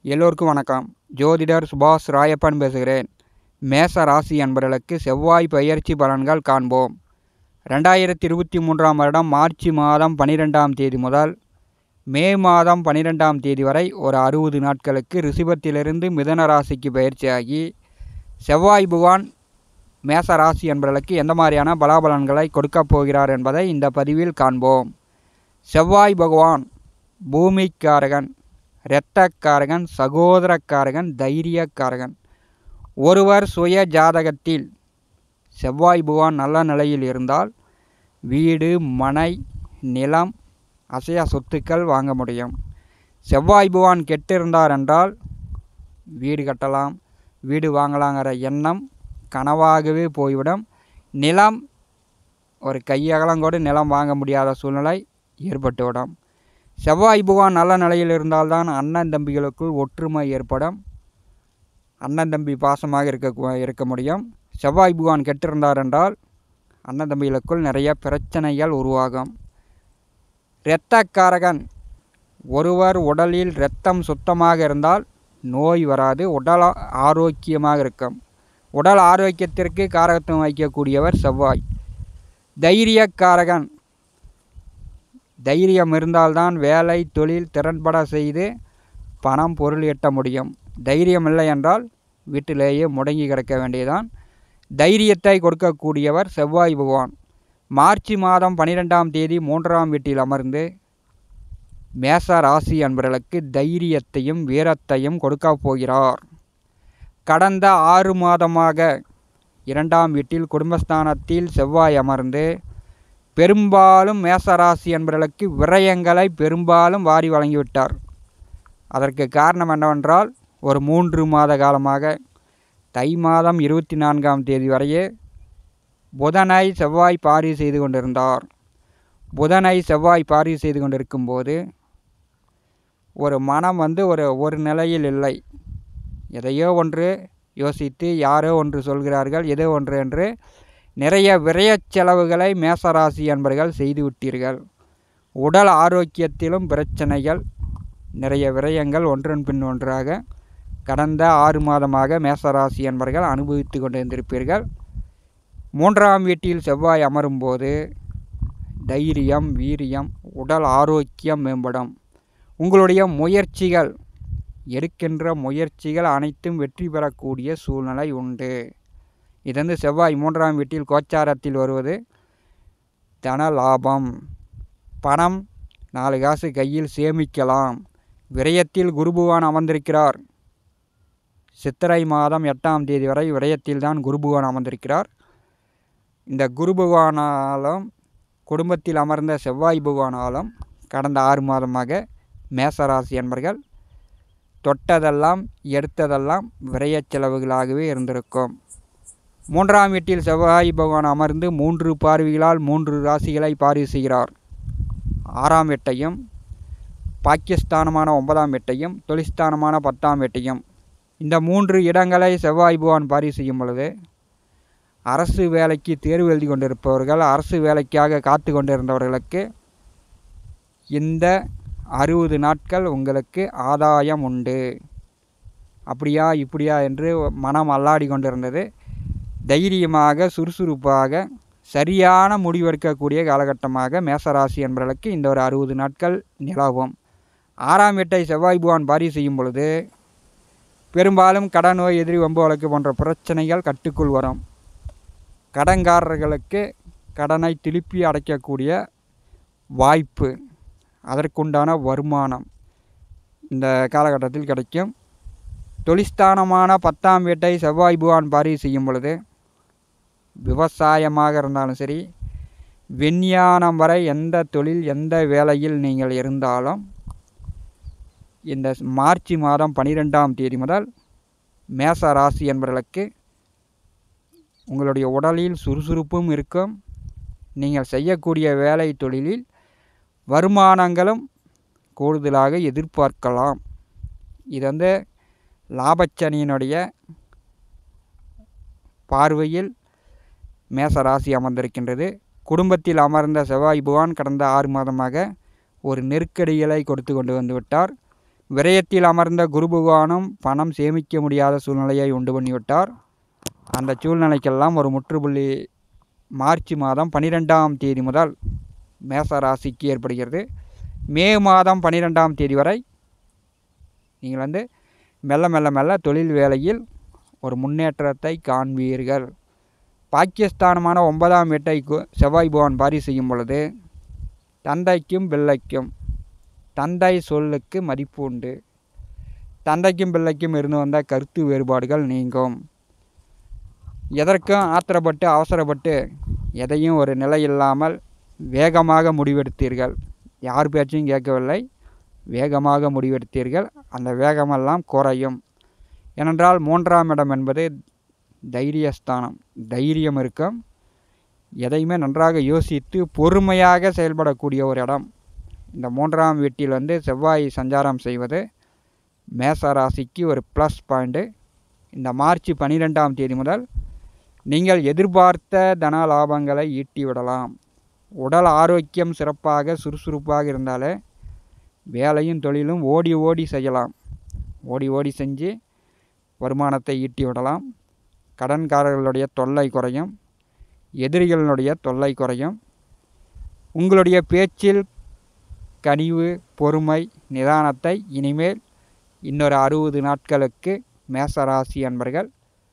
எல்லோருக்கும் வணக்கம் ஜோதிடர் சுபாஷ் ராயப்பன் பேசுகிறேன் மேச ராசி அன்பர்களுக்கு செவ்வாய் பெயர்ச்சி பலன்கள் காண்போம் ரெண்டாயிரத்தி இருபத்தி மூன்றாம் வருடம் மார்ச் மாதம் பன்னிரெண்டாம் தேதி முதல் மே மாதம் பன்னிரெண்டாம் தேதி வரை ஒரு அறுபது நாட்களுக்கு ரிஷபத்திலிருந்து மிதன ராசிக்கு பயிற்சியாகி செவ்வாய் பகவான் மேச ராசி என்பவர்களுக்கு எந்த மாதிரியான பலாபலன்களை கொடுக்கப் போகிறார் என்பதை இந்த பதிவில் காண்போம் செவ்வாய் பகவான் பூமிக்காரகன் இரத்தக்காரகன் சகோதரக்காரகன் தைரியக்காரகன் ஒருவர் சுய ஜாதகத்தில் செவ்வாய் பகவான் நல்ல நிலையில் இருந்தால் வீடு மனை நிலம் அசையா சொத்துக்கள் வாங்க முடியும் செவ்வாய் பகவான் கெட்டிருந்தார் என்றால் வீடு கட்டலாம் வீடு வாங்கலாங்கிற எண்ணம் கனவாகவே போய்விடும் நிலம் ஒரு கையகலங்கூட நிலம் வாங்க முடியாத சூழ்நிலை ஏற்பட்டுவிடும் செவ்வாய் பகவான் நல்ல நிலையில் இருந்தால்தான் அண்ணன் தம்பிகளுக்குள் ஒற்றுமை ஏற்படும் அண்ணன் தம்பி பாசமாக இருக்க இருக்க முடியும் செவ்வாய் பகவான் கெட்டிருந்தார் என்றால் அண்ணன் தம்பிகளுக்குள் நிறைய பிரச்சனைகள் உருவாகும் இரத்தக்காரகன் ஒருவர் உடலில் இரத்தம் சுத்தமாக இருந்தால் நோய் வராது உடல் ஆரோக்கியமாக இருக்கும் உடல் ஆரோக்கியத்திற்கு காரகத்துவம் வைக்கக்கூடியவர் செவ்வாய் தைரியக்காரகன் தைரியம் இருந்தால்தான் வேலை தொழில் திறன்பட செய்து பணம் பொருள் ஈட்ட முடியும் தைரியம் இல்லை என்றால் வீட்டிலேயே முடங்கி கிடக்க வேண்டியதான் தைரியத்தை கொடுக்கக்கூடியவர் செவ்வாய் பகவான் மார்ச் மாதம் பன்னிரெண்டாம் தேதி மூன்றாம் வீட்டில் அமர்ந்து மேச ராசி அன்பர்களுக்கு தைரியத்தையும் வீரத்தையும் கொடுக்க போகிறார் கடந்த ஆறு மாதமாக இரண்டாம் வீட்டில் குடும்பஸ்தானத்தில் செவ்வாய் அமர்ந்து பெரும்பாலும் மேசராசி என்பவர்களுக்கு விரயங்களை பெரும்பாலும் வாரி வழங்கிவிட்டார் அதற்கு காரணம் என்னவென்றால் ஒரு மூன்று மாத காலமாக தை மாதம் இருபத்தி நான்காம் தேதி வரையே புதனை செவ்வாய் பாரி செய்து கொண்டிருந்தார் புதனை செவ்வாய் பாரி செய்து கொண்டிருக்கும் போது ஒரு மனம் வந்து ஒரு ஒரு நிலையில் இல்லை எதையோ ஒன்று யோசித்து யாரோ ஒன்று சொல்கிறார்கள் ஏதோ ஒன்று என்று நிறைய விரயச் செலவுகளை மேசராசி என்பர்கள் செய்து விட்டீர்கள் உடல் ஆரோக்கியத்திலும் பிரச்சனைகள் நிறைய விரயங்கள் ஒன்றன் பின் ஒன்றாக கடந்த ஆறு மாதமாக மேசராசி என்பர்கள் அனுபவித்து கொண்டிருந்திருப்பீர்கள் மூன்றாம் வீட்டில் செவ்வாய் அமரும்போது தைரியம் வீரியம் உடல் ஆரோக்கியம் மேம்படும் உங்களுடைய முயற்சிகள் எடுக்கின்ற முயற்சிகள் அனைத்தும் வெற்றி பெறக்கூடிய சூழ்நிலை உண்டு இது வந்து செவ்வாய் மூன்றாம் வீட்டில் கோச்சாரத்தில் வருவது தன லாபம் பணம் நாலு காசு கையில் சேமிக்கலாம் விரயத்தில் குருபுவான் அமர்ந்திருக்கிறார் சித்திரை மாதம் எட்டாம் தேதி வரை விரயத்தில் தான் குருபுவான் அமர்ந்திருக்கிறார் இந்த குரு பகவானாலும் குடும்பத்தில் அமர்ந்த செவ்வாய் பகவானாலும் கடந்த ஆறு மாதமாக மேசராசி என்பர்கள் தொட்டதெல்லாம் எடுத்ததெல்லாம் விரயச் செலவுகளாகவே இருந்திருக்கும் மூன்றாம் வீட்டில் செவ்வாய் பகவான் அமர்ந்து மூன்று பார்வைகளால் மூன்று ராசிகளை பார்வை செய்கிறார் ஆறாம் வீட்டையும் பாக்கியஸ்தானமான ஒன்பதாம் வீட்டையும் தொழிஸ்தானமான பத்தாம் வீட்டையும் இந்த மூன்று இடங்களை செவ்வாய் பகவான் பார்வை செய்யும் பொழுது அரசு வேலைக்கு தேர்வு எழுதி கொண்டிருப்பவர்கள் அரசு வேலைக்காக காத்து கொண்டிருந்தவர்களுக்கு இந்த அறுபது நாட்கள் உங்களுக்கு ஆதாயம் உண்டு அப்படியா இப்படியா என்று மனம் அல்லாடி கொண்டிருந்தது தைரியமாக சுறுசுறுப்பாக சரியான முடிவெடுக்கக்கூடிய காலகட்டமாக மேசராசி என்பவர்களுக்கு இந்த ஒரு அறுபது நாட்கள் நிலவும் ஆறாம் வீட்டை செவ்வாய் பகவான் பாரி செய்யும் பொழுது பெரும்பாலும் கடன் நோய் எதிரி வம்பு வழக்கு போன்ற பிரச்சனைகள் கட்டுக்குள் வரும் கடன்காரர்களுக்கு கடனை திருப்பி அடைக்கக்கூடிய வாய்ப்பு அதற்குண்டான வருமானம் இந்த காலகட்டத்தில் கிடைக்கும் தொழிஸ்தானமான பத்தாம் வீட்டை செவ்வாய் பகவான் பாரி செய்யும் பொழுது விவசாயமாக இருந்தாலும் சரி விஞ்ஞானம் வரை எந்த தொழில் எந்த வேலையில் நீங்கள் இருந்தாலும் இந்த மார்ச் மாதம் பன்னிரெண்டாம் தேதி முதல் மேச ராசி என்பவர்களுக்கு உங்களுடைய உடலில் சுறுசுறுப்பும் இருக்கும் நீங்கள் செய்யக்கூடிய வேலை தொழிலில் வருமானங்களும் கூடுதலாக எதிர்பார்க்கலாம் இது வந்து லாபச்சனியினுடைய பார்வையில் மேச ராசி அமர்ந்திருக்கின்றது குடும்பத்தில் அமர்ந்த செவ்வாய் பகவான் கடந்த ஆறு மாதமாக ஒரு நெருக்கடிகளை கொடுத்து கொண்டு வந்து விட்டார் விரயத்தில் அமர்ந்த குரு பகவானும் பணம் சேமிக்க முடியாத சூழ்நிலையை உண்டு பண்ணிவிட்டார் அந்த சூழ்நிலைக்கெல்லாம் ஒரு முற்றுப்புள்ளி மார்ச் மாதம் பன்னிரெண்டாம் தேதி முதல் மேச ராசிக்கு ஏற்படுகிறது மே மாதம் பன்னிரெண்டாம் தேதி வரை நீங்கள் வந்து மெல்ல மெல்ல மெல்ல தொழில் வேலையில் ஒரு முன்னேற்றத்தை காண்பீர்கள் பாக்கியஸ்தானமான ஒன்பதாம் வீட்டை கு- செவ்வாய் பகவான் பாரி செய்யும் பொழுது தந்தைக்கும் பிள்ளைக்கும் தந்தை சொல்லுக்கு மதிப்பு உண்டு தந்தைக்கும் பிள்ளைக்கும் இருந்து வந்த கருத்து வேறுபாடுகள் நீங்கும் எதற்கும் ஆத்திரப்பட்டு அவசரப்பட்டு எதையும் ஒரு நிலை இல்லாமல் வேகமாக முடிவெடுத்தீர்கள் யார் பேச்சையும் கேட்கவில்லை வேகமாக முடிவெடுத்தீர்கள் அந்த வேகமெல்லாம் குறையும் ஏனென்றால் மூன்றாம் இடம் என்பது தைரியஸ்தானம் தைரியம் இருக்கும் எதையுமே நன்றாக யோசித்து பொறுமையாக செயல்படக்கூடிய ஒரு இடம் இந்த மூன்றாம் வீட்டில் வந்து செவ்வாய் சஞ்சாரம் செய்வது மேச ராசிக்கு ஒரு ப்ளஸ் பாயிண்ட்டு இந்த மார்ச் பன்னிரெண்டாம் தேதி முதல் நீங்கள் எதிர்பார்த்த தன லாபங்களை ஈட்டி விடலாம் உடல் ஆரோக்கியம் சிறப்பாக சுறுசுறுப்பாக இருந்தாலே வேலையும் தொழிலும் ஓடி ஓடி செய்யலாம் ஓடி ஓடி செஞ்சு வருமானத்தை ஈட்டி விடலாம் கடன்காரர்களுடைய தொல்லை குறையும் எதிரிகளினுடைய தொல்லை குறையும் உங்களுடைய பேச்சில் கனிவு பொறுமை நிதானத்தை இனிமேல் இன்னொரு அறுபது நாட்களுக்கு மேசராசி அன்பர்கள்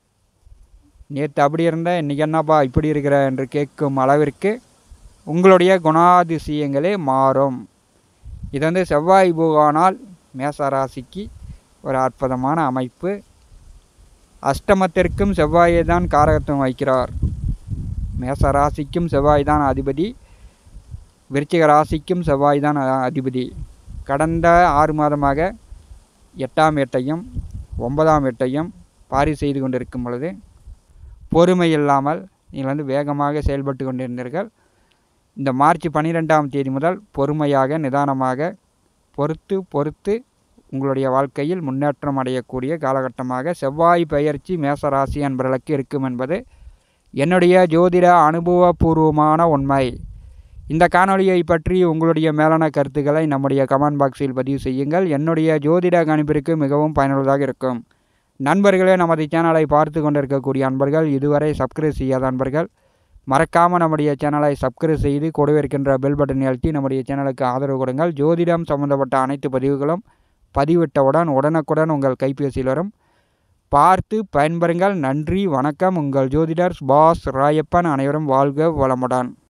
நேற்று அப்படி இருந்த இன்றைக்கி என்னப்பா இப்படி இருக்கிற என்று கேட்கும் அளவிற்கு உங்களுடைய குணாதிசயங்களே மாறும் இது வந்து செவ்வாய் பகவானால் மேசராசிக்கு ஒரு அற்புதமான அமைப்பு அஷ்டமத்திற்கும் செவ்வாயை தான் காரகத்துவம் வைக்கிறார் மேச ராசிக்கும் செவ்வாய் தான் அதிபதி விருச்சிக ராசிக்கும் செவ்வாய் தான் அ- அதிபதி கடந்த ஆறு மாதமாக எட்டாம் எட்டையும் ஒன்பதாம் எட்டையும் பாரி செய்து கொண்டிருக்கும் பொழுது பொறுமை இல்லாமல் நீங்கள் வந்து வேகமாக செயல்பட்டு கொண்டிருந்தீர்கள் இந்த மார்ச் பன்னிரெண்டாம் தேதி முதல் பொறுமையாக நிதானமாக பொறுத்து பொறுத்து உங்களுடைய வாழ்க்கையில் முன்னேற்றம் அடையக்கூடிய காலகட்டமாக செவ்வாய் பெயர்ச்சி மேசராசி அன்பர்களுக்கு இருக்கும் என்பது என்னுடைய ஜோதிட அனுபவபூர்வமான உண்மை இந்த காணொளியை பற்றி உங்களுடைய மேலான கருத்துக்களை நம்முடைய கமெண்ட் பாக்ஸில் பதிவு செய்யுங்கள் என்னுடைய ஜோதிட கணிப்பிற்கு மிகவும் பயனுள்ளதாக இருக்கும் நண்பர்களே நமது சேனலை பார்த்து கொண்டிருக்கக்கூடிய அன்பர்கள் இதுவரை சப்ஸ்கிரைப் செய்யாத அன்பர்கள் மறக்காமல் நம்முடைய சேனலை சப்ஸ்கிரைப் செய்து கூடவே இருக்கின்ற பெல் பட்டன் அழுத்தி நம்முடைய சேனலுக்கு ஆதரவு கொடுங்கள் ஜோதிடம் சம்பந்தப்பட்ட அனைத்து பதிவுகளும் பதிவிட்டவுடன் உடனுக்குடன் உங்கள் கைபேசியில் வரும் பார்த்து பயன்பெறுங்கள் நன்றி வணக்கம் உங்கள் ஜோதிடர் பாஸ் ராயப்பன் அனைவரும் வாழ்க வளமுடன்